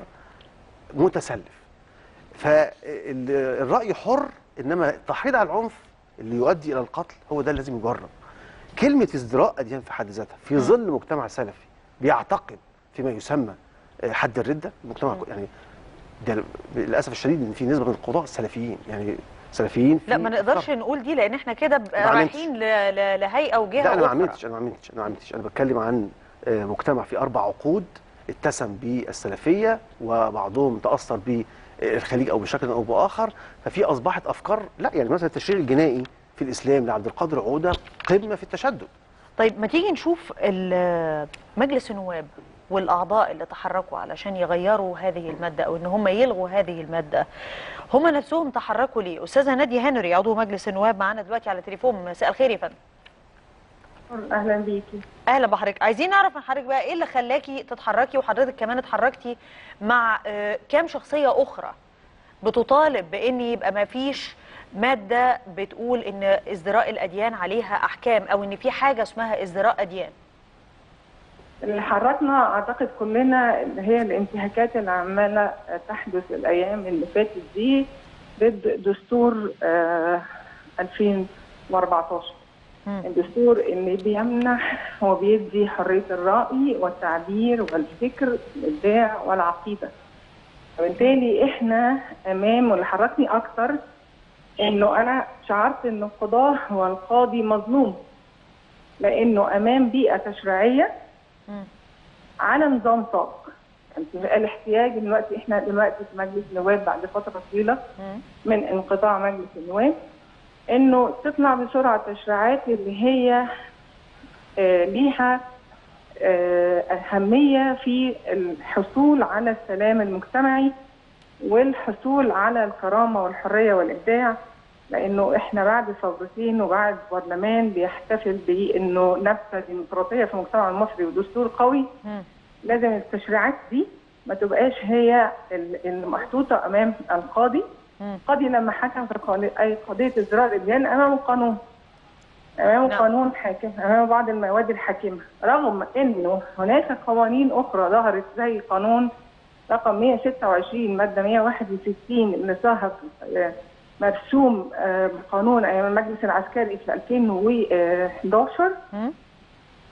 متسلف فالرأي حر إنما التحريض على العنف اللي يؤدي إلى القتل هو ده اللي لازم يجرب كلمة ازدراء أديان في حد ذاتها في ظل مجتمع سلفي بيعتقد فيما يسمى آه، حد الردة المجتمع يعني ده للأسف الشديد إن في نسبة من القضاء سلفيين يعني سلفيين في لا ما نقدرش أفكار. نقول دي لان احنا كده ب- ما عملتش. رايحين ل- ل- لهيئه وجهه لا انا ما أخرى. عملتش انا ما عملتش انا ما عملتش انا بتكلم عن آه، مجتمع في اربع عقود اتسم بالسلفيه وبعضهم تاثر بالخليج او بشكل او باخر ففي اصبحت افكار لا يعني مثلا التشريع الجنائي في الاسلام لعبد القادر عوده قمه في التشدد طيب ما تيجي نشوف ال- مجلس النواب والاعضاء اللي تحركوا علشان يغيروا هذه الماده او ان هم يلغوا هذه الماده هم نفسهم تحركوا ليه استاذه ناديه هنري عضو مجلس النواب معانا دلوقتي على تليفون مساء الخير يا فندم اهلا بيكي اهلا بحضرتك عايزين نعرف من حضرتك بقى ايه اللي خلاكي تتحركي وحضرتك كمان اتحركتي مع آه، كام شخصيه اخرى بتطالب بان يبقى ما فيش ماده بتقول ان ازدراء الاديان عليها احكام او ان في حاجه اسمها ازدراء اديان اللي حركنا اعتقد كلنا اللي هي الانتهاكات اللي عماله تحدث الايام اللي فاتت دي ضد دستور آه 2014 مم. الدستور اللي بيمنح وبيدي حريه الراي والتعبير والفكر الابداع والعقيده وبالتالي احنا امام واللي حركني اكتر انه انا شعرت ان القضاه هو القاضي مظلوم لانه امام بيئه تشريعيه مم. على نظام سابق يعني الاحتياج دلوقتي احنا دلوقتي في مجلس النواب بعد فتره طويله مم. من انقطاع مجلس النواب انه تطلع بسرعه تشريعات اللي هي آه، ليها آه، اهميه في الحصول على السلام المجتمعي والحصول على الكرامه والحريه والابداع لانه احنا بعد ثورتين وبعد برلمان بيحتفل بانه نبته ديمقراطيه في المجتمع المصري ودستور قوي مم. لازم التشريعات دي ما تبقاش هي ال- المحطوطه امام القاضي مم. القاضي لما حكم في قضية- اي قضيه ازدراء الاديان امامه قانون امامه نعم. قانون حاكم امامه بعض المواد الحاكمه رغم انه هناك قوانين اخرى ظهرت زي قانون رقم 126 ماده 161 اللي ظهر آه، مرسوم آه، بقانون ايام المجلس العسكري في 2011 مم.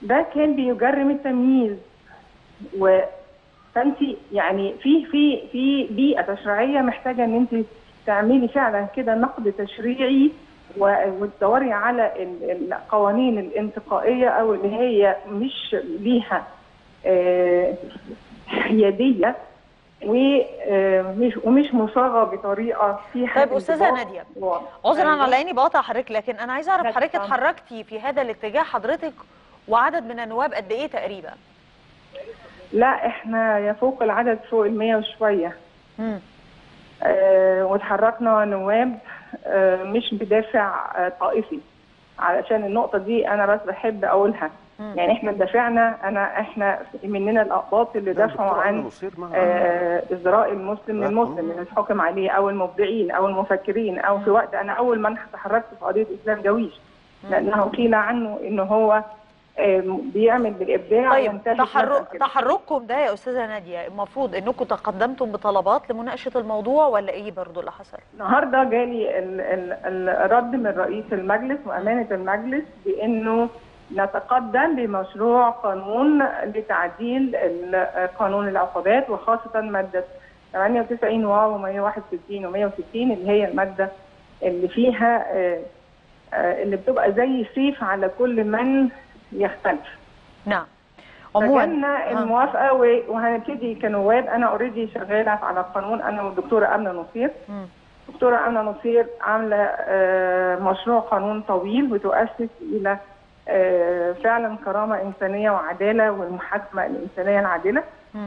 ده كان بيجرم التمييز و فانت يعني في في في بيئه تشريعيه محتاجه ان انت تعملي فعلا كده نقد تشريعي و- وتدوري على ال- القوانين الانتقائيه او اللي هي مش ليها آه، حياديه ومش ومش مصاغه بطريقه فيها طيب أستاذة انضباط نادية، واضح. عذرا أيوة. على اني بقاطع حضرتك لكن انا عايزه اعرف لا، حضرتك اتفضل. اتحركتي في هذا الاتجاه حضرتك وعدد من النواب قد ايه تقريبا؟ لا احنا يفوق العدد فوق ال 100 وشويه مم. آه، وتحركنا نواب آه، مش بدافع آه، طائفي علشان النقطة دي أنا بس بحب أقولها مم. يعني إحنا دافعنا أنا إحنا مننا الأقباط اللي لا، دافعوا الدكتور عن أمل نصير مع آه، إزراء المسلم لا، للمسلم طبعاً. اللي الحكم عليه أو المبدعين أو المفكرين أو في وقت أنا أول ما تحركت في قضية إسلام جويش لأنه قيل عنه إن هو آه، بيعمل بالإبداع طيب وينتهج تحرك مثل كده. تحرككم ده يا استاذه ناديه المفروض انكم تقدمتم بطلبات لمناقشه الموضوع ولا ايه برضو اللي حصل؟ النهارده جالي ال- ال- الرد من رئيس المجلس وامانه المجلس بانه نتقدم بمشروع قانون لتعديل ال- قانون العقوبات وخاصه ماده 98 واو و161 و160 اللي هي الماده اللي فيها آه، آه، اللي بتبقى زي سيف على كل من يختلف. نعم عموما فجالنا آه. الموافقه و- وهنبتدي كنواب انا اوريدي شغاله على القانون انا والدكتوره امنه نصير مم. دكتورة أمنة نصير عاملة آه، مشروع قانون طويل بتؤسس إلى آه، فعلا كرامة إنسانية وعدالة والمحاكمة الإنسانية العادلة مم.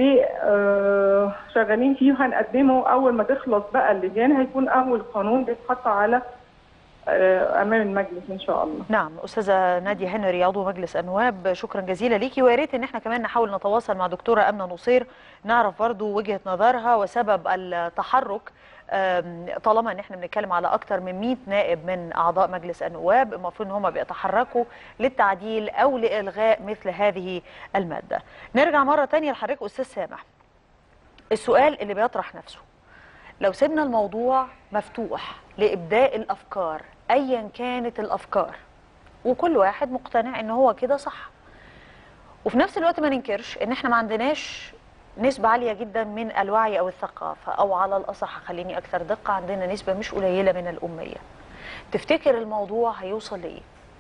وشغالين فيه وهنقدمه أول ما تخلص بقى اللجان هيكون أول قانون بيتحط على آه، أمام المجلس إن شاء الله نعم استاذه ناديه هنري عضو مجلس النواب شكرا جزيلا ليكي ويا ريت ان احنا كمان نحاول نتواصل مع دكتوره امنه نصير نعرف برضو وجهه نظرها وسبب التحرك آم، طالما ان احنا بنتكلم على اكتر من 100 نائب من اعضاء مجلس النواب المفروض ان هم بيتحركوا للتعديل او لالغاء مثل هذه الماده نرجع مره تانية لحضرتك استاذ سامح السؤال اللي بيطرح نفسه لو سيبنا الموضوع مفتوح لابداء الافكار ايا كانت الافكار وكل واحد مقتنع ان هو كده صح وفي نفس الوقت ما ننكرش ان احنا ما عندناش نسبة عالية جدا من الوعي او الثقافة او على الاصح خليني اكثر دقة عندنا نسبة مش قليلة من الامية تفتكر الموضوع هيوصل لايه؟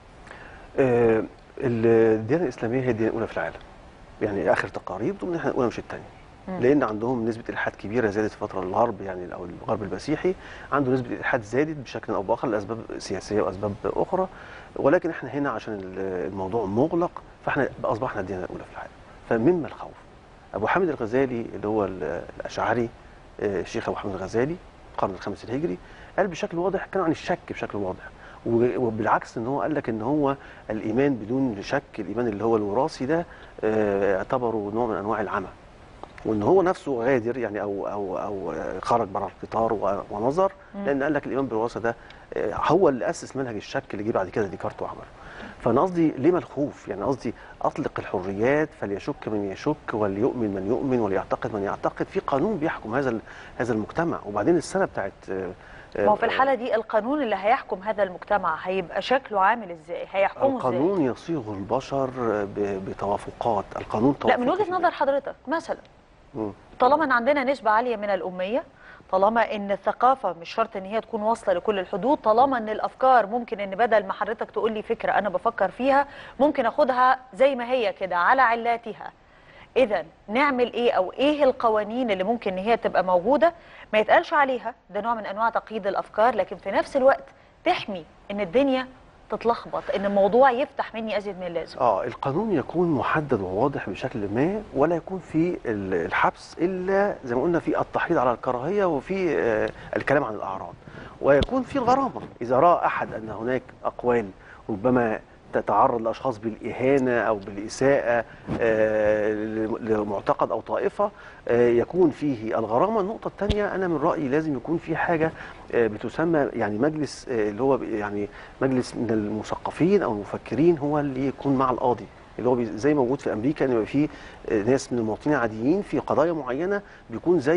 آه، الديانه الاسلاميه هي الديانه الاولى في العالم يعني اخر تقارير بتقول ان احنا الاولى مش الثانيه لان عندهم نسبه الحاد كبيره زادت في فتره الغرب يعني او الغرب المسيحي عنده نسبه الالحاد زادت بشكل او باخر لاسباب سياسيه واسباب اخرى ولكن احنا هنا عشان ال- الموضوع مغلق فاحنا اصبحنا الديانه الاولى في العالم فمما الخوف ابو حامد الغزالي اللي هو ال- الاشعري آه، الشيخ ابو حامد الغزالي القرن الخامس الهجري قال بشكل واضح كان عن الشك بشكل واضح و- وبالعكس ان هو قال لك ان هو الايمان بدون شك الايمان اللي هو الوراثي ده آه، اعتبره نوع من انواع العمى وان هو نفسه غادر يعني او او او آه، خرج بره القطار و- ونظر لان قال لك الايمان بالوراثه ده آه، هو اللي اسس منهج الشك اللي جه بعد كده ديكارت وعمله فانا قصدي ليه ما الخوف يعني قصدي اطلق الحريات فليشك من يشك وليؤمن من يؤمن وليعتقد من يعتقد في قانون بيحكم هذا ال- هذا المجتمع وبعدين السنه بتاعت آه، ما هو في الحالة دي القانون اللي هيحكم هذا المجتمع هيبقى شكله عامل ازاي؟ هيحكمه ازاي؟ القانون يصيغ البشر ب- بتوافقات القانون لا من توافقي وجهة في نظر حضرتك مثلا مم. طالما ان عندنا نسبة عالية من الأمية طالما ان الثقافة مش شرط ان هي تكون واصلة لكل الحدود طالما ان الافكار ممكن ان بدل ما حضرتك تقول لي فكرة انا بفكر فيها ممكن اخدها زي ما هي كده على علاتها اذا نعمل ايه او ايه القوانين اللي ممكن ان هي تبقى موجودة ما يتقالش عليها ده نوع من انواع تقييد الافكار لكن في نفس الوقت تحمي ان الدنيا تتلخبط ان الموضوع يفتح مني ازيد من اللازم اه القانون يكون محدد وواضح بشكل ما ولا يكون في ال- الحبس الا زي ما قلنا في التحريض على الكراهيه وفي آه، الكلام عن الاعراض ويكون في الغرامه اذا راى احد ان هناك اقوال ربما تتعرض لاشخاص بالاهانه او بالاساءه آه، لمعتقد او طائفه آه، يكون فيه الغرامه النقطه الثانيه انا من رايي لازم يكون في حاجه آه، بتسمى يعني مجلس آه، اللي هو يعني مجلس من المثقفين او المفكرين هو اللي يكون مع القاضي اللي هو بي- زي موجود في امريكا ان يبقى في آه، ناس من المواطنين العاديين في قضايا معينه بيكون زي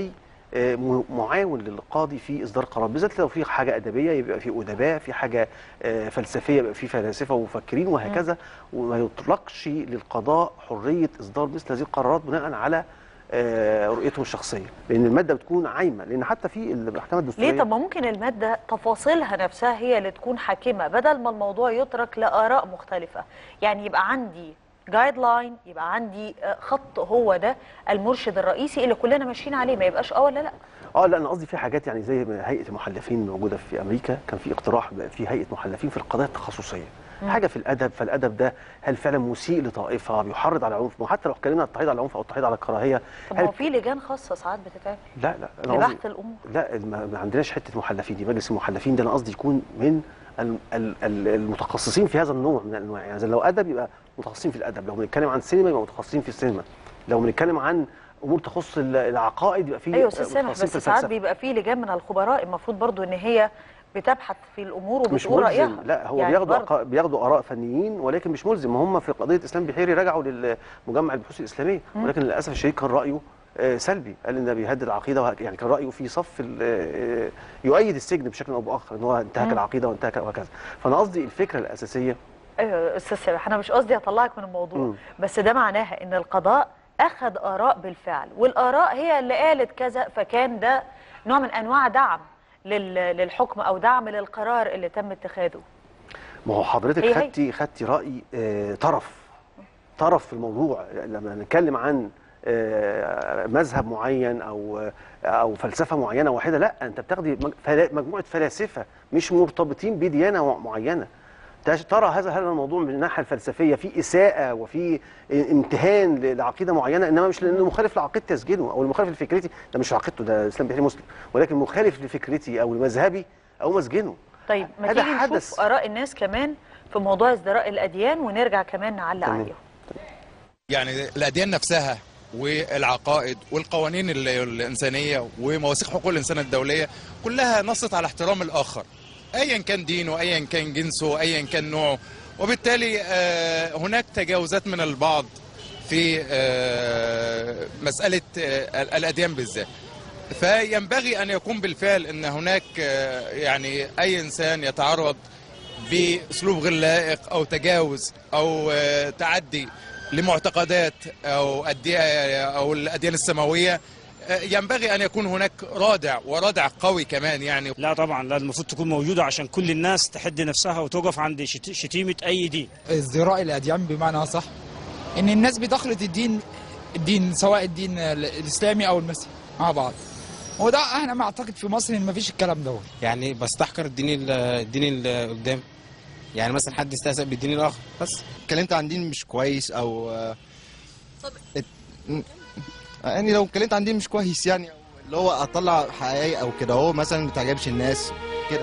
آه، م- معاون للقاضي في اصدار قرار بالذات لو في حاجه ادبيه يبقى في ادباء في حاجه آه، فلسفيه يبقى في فلاسفه ومفكرين وهكذا وما يطلقش للقضاء حريه اصدار مثل هذه القرارات بناء على آه، رؤيتهم الشخصيه لان الماده بتكون عايمه لان حتى في المحكمه الدستوريه ليه طب ما ممكن المادة تفاصيلها نفسها هي اللي تكون حاكمة بدل ما الموضوع يترك لآراء مختلفة يعني يبقى عندي جايد لاين يبقى عندي آه، خط هو ده المرشد الرئيسي اللي كلنا ماشيين عليه ما يبقاش اه ولا لا اه لا انا قصدي في حاجات يعني زي ما هيئه المحلفين موجوده في امريكا كان في اقتراح بقى في هيئه محلفين في القضايا التخصصيه حاجه في الادب فالادب ده هل فعلا مسيء لطائفه بيحرض على العنف ما حتى لو اتكلمنا عن التحريض على العنف او التحريض على الكراهيه طب ما هو هل في لجان خاصة ساعات بتتعمل لا لا انا قصدي لبحث الأمور لا ما ما عندناش حته محلفين دي مجلس المحلفين ده انا قصدي يكون من ال- ال- ال- المتخصصين في هذا النوع من الانواع يعني زي لو ادب يبقى متخصصين في الادب لو بنتكلم عن السينما يبقى متخصصين في السينما لو بنتكلم عن امور تخص ال- العقائد يبقى في ايوه استاذ سامح متخصصين في بس ساعات الفلسفة. بيبقى في لجان من الخبراء المفروض برضو ان هي بتبحث في الامور مش وبتقول ملزم رايها لا هو يعني بياخدوا برضو. أقا- بياخدوا اراء فنيين ولكن مش ملزم هم في قضيه اسلام بحيري رجعوا للمجمع البحوث الاسلاميه ولكن للاسف الشديد كان رايه آه، سلبي قال ان بيهدد العقيده وهك- يعني كان رايه في صف ال- آه، يؤيد السجن بشكل او باخر ان هو انتهك العقيده وانتهك وهكذا فانا قصدي الفكره الاساسيه ايوه استاذ سامح انا مش قصدي اطلعك من الموضوع مم. بس ده معناها ان القضاء اخذ اراء بالفعل والاراء هي اللي قالت كذا فكان ده نوع من انواع دعم لل- للحكم او دعم للقرار اللي تم اتخاذه ما هو حضرتك هي هي. خدتي خدتي راي آه، طرف طرف في الموضوع لما نتكلم عن آه، مذهب معين او او فلسفه معينه واحده لا انت بتاخدي مج- فلا- مجموعه فلاسفه مش مرتبطين بديانه معينه تش- ترى هذا هذا الموضوع من الناحيه الفلسفيه في اساءه وفي امتهان ل- لعقيده معينه انما مش لانه مخالف لعقيدتي اسجنه او المخالف لفكرتي ده مش عقيدته ده اسلام بحيري مسلم ولكن مخالف لفكرتي او لمذهبي او مسجنه طيب ما هذا تيجي حدث. نشوف اراء الناس كمان في موضوع ازدراء الاديان ونرجع كمان نعلق تمام. عليهم يعني الأديان نفسها والعقائد والقوانين ال- الإنسانية ومواثيق حقوق الإنسان الدولية كلها نصت على احترام الآخر أيا كان دينه أيا كان جنسه أيا كان نوعه وبالتالي آه، هناك تجاوزات من البعض في آه، مسألة آه، الأديان بالذات فينبغي أن يكون بالفعل أن هناك آه، يعني أي إنسان يتعرض باسلوب غير لائق او تجاوز او آه، تعدي لمعتقدات او الدي- او الاديان السماويه آه، ينبغي ان يكون هناك رادع ورادع قوي كمان يعني لا طبعا لا المفروض تكون موجوده عشان كل الناس تحد نفسها وتوقف عند شت- شتيمه اي دين ازدراء الاديان بمعنى صح ان الناس بتخلط الدين الدين سواء الدين ال- الاسلامي او المسيحي مع بعض وده انا ما اعتقد في مصر ان مفيش الكلام ده يعني بستحقر الدين ال- الدين اللي قدام يعني مثلا حد يستهزئ بالدين الاخر بس اتكلمت عن دين مش كويس او ات- م- يعني لو اتكلمت عن دين مش كويس يعني أو اللي هو اطلع حقائق او كده هو مثلا ما تعجبش الناس كده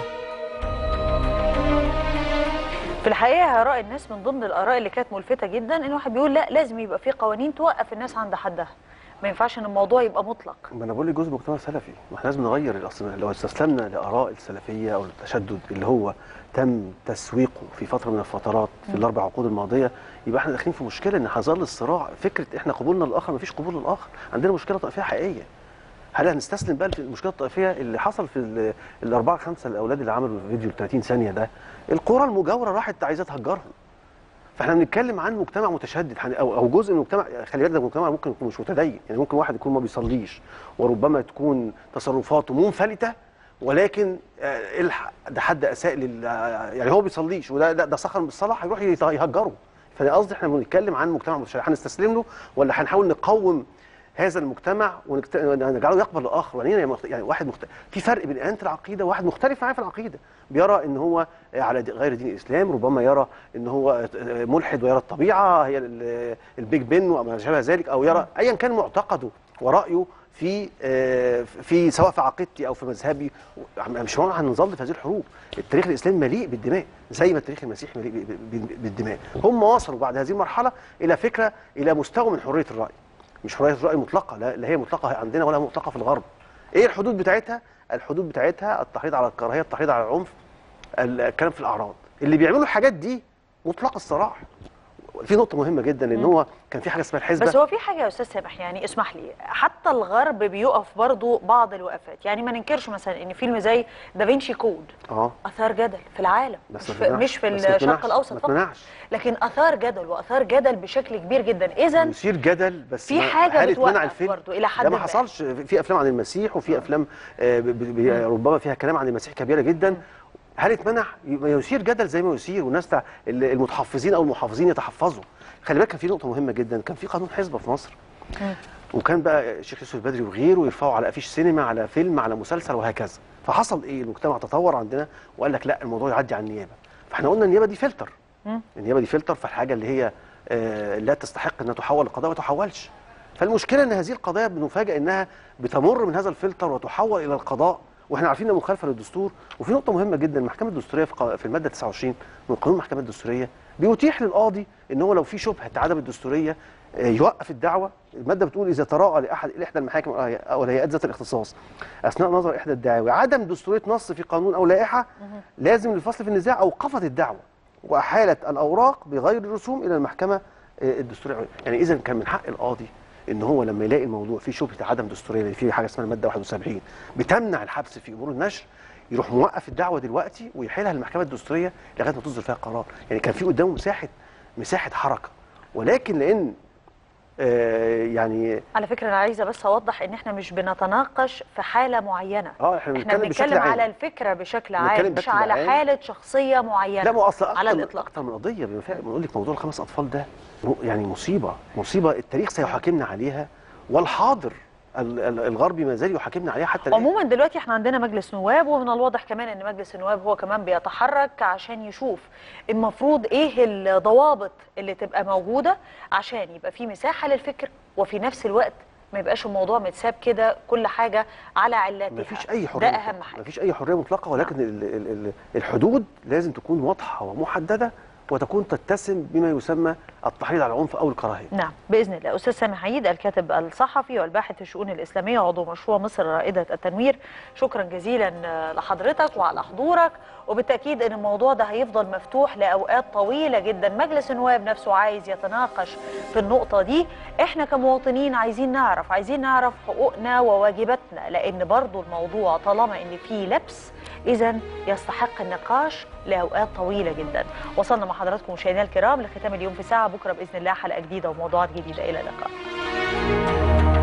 في الحقيقه اراء الناس من ضمن الاراء اللي كانت ملفته جدا ان واحد بيقول لا لازم يبقى في قوانين توقف الناس عند حدها ما ينفعش ان الموضوع يبقى مطلق ما انا بقول لك جزء من المجتمع السلفي ما احنا لازم نغير الاصل لو استسلمنا لاراء السلفيه او التشدد اللي هو تم تسويقه في فتره من الفترات في الاربع عقود الماضيه يبقى احنا داخلين في مشكله ان هيظل الصراع فكره احنا قبولنا للاخر ما فيش قبول للاخر عندنا مشكله طائفيه حقيقيه هل هنستسلم بقى المشكله الطائفيه اللي حصل في ال- الاربعه خمسه الاولاد اللي عملوا الفيديو ال 30 ثانيه ده القرى المجاوره راحت عايزه تهجرهم فاحنا بنتكلم عن مجتمع متشدد يعني او او جزء من المجتمع خلي بالك ده مجتمع ممكن يكون مش متدين يعني ممكن واحد يكون ما بيصليش وربما تكون تصرفاته منفلته ولكن آه، الحق ده حد اساء لل آه، يعني هو بيصليش وده ده, ده سخر من الصلاه هيروح يط- يهجره فانا قصدي احنا بنتكلم عن مجتمع متشدد هنستسلم له ولا هنحاول نقوم هذا المجتمع ونكت- ونجعله يقبل الاخر يعني يعني مخت- يعني واحد مخت... في فرق بين انت العقيده وواحد مختلف معاه في العقيده بيرى ان هو على دي- غير دين الاسلام ربما يرى ان هو ملحد ويرى الطبيعه هي ال- البيج بن وما شابه ذلك او يرى ايا كان معتقده ورايه في آه، في سواء في عقيدتي او في مذهبي مش معنى هنظل في هذه الحروب التاريخ الاسلامي مليء بالدماء زي ما التاريخ المسيحي مليء ب- ب- ب- بالدماء هم وصلوا بعد هذه المرحله الى فكره الى مستوى من حريه الراي مش حريه الراي مطلقه لا لا هي مطلقه عندنا ولا مطلقه في الغرب ايه الحدود بتاعتها الحدود بتاعتها التحريض على الكراهيه التحريض على العنف ال- الكلام في الاعراض اللي بيعملوا الحاجات دي مطلق السراح في نقطه مهمه جدا ان هو كان في حاجه اسمها الحزبه بس هو في حاجه يا استاذ سامح يعني اسمح لي حتى الغرب بيقف برضو بعض الوقفات يعني ما ننكرش مثلا ان فيلم زي دافنشي كود اه اثار جدل في العالم بس مش ما في, تمنعش- مش في بس ما الشرق تمنعش- الاوسط ما فقط تمنعش. لكن اثار جدل واثار جدل بشكل كبير جدا اذا يثير جدل بس في ما- حاجة هل اتمنع بتوقف الفيلم برضو إلى حد ده ما ما. حصلش في افلام عن المسيح وفي افلام آه، ب- ب- ب- ربما فيها كلام عن المسيح كبيره جدا هل اتمنع يبقى يثير جدل زي ما يثير والناس تع- ال- المتحفظين او المحافظين يتحفظوا خلي بالك كان في نقطه مهمه جدا كان في قانون حزبه في مصر وكان بقى الشيخ يوسف البدري وغيره يرفعوا على افيش سينما على فيلم على مسلسل وهكذا فحصل ايه المجتمع تطور عندنا وقال لك لا الموضوع يعدي على النيابه فاحنا قلنا النيابه دي فلتر النيابه دي فلتر فالحاجه اللي هي آه، لا تستحق انها تحول لقضاء ما تحولش فالمشكله ان هذه القضايا بنفاجئ انها بتمر من هذا الفلتر وتحول الى القضاء واحنا عارفين انها مخالفه للدستور وفي نقطه مهمه جدا المحكمه الدستوريه في قا- في الماده 29 من قانون المحكمه الدستوريه بيتيح للقاضي ان هو لو في شبهه عدم الدستوريه آه، يوقف الدعوه الماده بتقول اذا تراءى لاحد احدى المحاكم او الهيئات ذات الاختصاص اثناء نظر احدى الدعاوى عدم دستوريه نص في قانون او لائحه لازم للفصل في النزاع اوقفت الدعوه واحالت الاوراق بغير الرسوم الى المحكمه آه، الدستوريه يعني اذا كان من حق القاضي ان هو لما يلاقي الموضوع فيه شبهه عدم دستوريه اللي فيه حاجه اسمها الماده 71 بتمنع الحبس في امور النشر يروح موقف الدعوه دلوقتي ويحيلها للمحكمه الدستوريه لغايه ما تصدر فيها قرار يعني كان في قدامه مساحه مساحه حركه ولكن لان آه يعني على فكره انا عايزه بس اوضح ان احنا مش بنتناقش في حاله معينه اه احنا احنا بنتكلم بشكل بنتكلم عام على الفكره بشكل بنتكلم عام مش بشكل على عام. حاله شخصيه معينه لا ما هو اصل على اكتر الاطلاق اكتر من قضيه بما فيها بنقول لك موضوع الخمس اطفال ده م- يعني مصيبه مصيبه التاريخ سيحاكمنا عليها والحاضر ال- ال- الغربي ما زال يحاكمنا عليها حتى الان عموما دلوقتي احنا عندنا مجلس نواب ومن الواضح كمان ان مجلس النواب هو كمان بيتحرك عشان يشوف المفروض ايه الضوابط اللي تبقى موجوده عشان يبقى في مساحه للفكر وفي نفس الوقت ما يبقاش الموضوع متساب كده كل حاجه على علاتها مفيش اي ده حريه اهم مطلقة. حاجه مفيش اي حريه مطلقه ولكن ال ال ال الحدود لازم تكون واضحه ومحدده وتكون تتسم بما يسمى التحريض على العنف او الكراهيه نعم باذن الله استاذ سامح عيد الكاتب الصحفي والباحث في الشؤون الاسلاميه وعضو مشروع مصر رائده التنوير شكرا جزيلا لحضرتك وعلى حضورك وبالتاكيد ان الموضوع ده هيفضل مفتوح لاوقات طويله جدا مجلس النواب نفسه عايز يتناقش في النقطه دي احنا كمواطنين عايزين نعرف عايزين نعرف حقوقنا وواجباتنا لان برضو الموضوع طالما ان فيه لبس اذا يستحق النقاش لاوقات طويله جدا وصلنا مع حضراتكم مشاهدينا الكرام لختام اليوم في ساعه بكره باذن الله حلقه جديده وموضوعات جديده الى اللقاء